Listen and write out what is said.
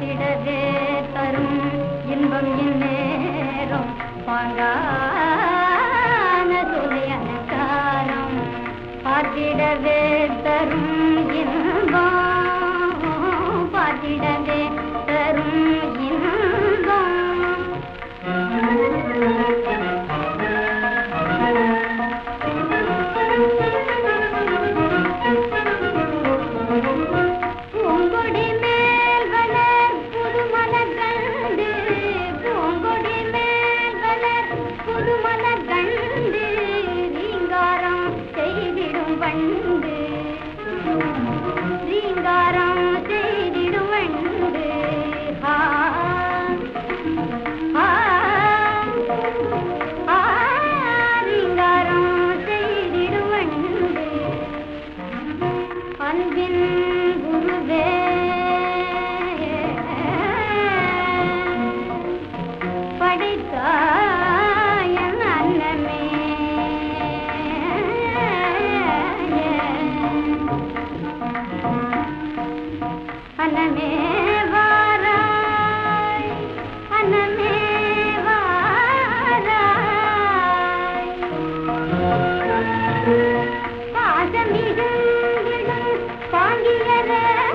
பார்த்திடவே தரும் இன்பம் இந்நேரம் பாங்கான துளி அலங்காரம் பார்த்திடவே தரும் இன்பம் பார்த்திடவே தரும் இன்பம் பூங்கொடி மேல் வளர் புதுமலர் கண்டு பூங்கொடி மேல் வளர் புதுமலர் கண்டு ரீங்காரம் செய்திடும் வண்டு ரீங்காரம் செய்திடும் வண்டு ஆ ஆ ஆ ரீங்காரம் செய்திடும் வண்டு அன்பின் குருவே படைத்தாயன் அன்னமே அன்னமே வாராய் அன்னமே வாராய் பாசமிகுந்திடும் பாண்டியரே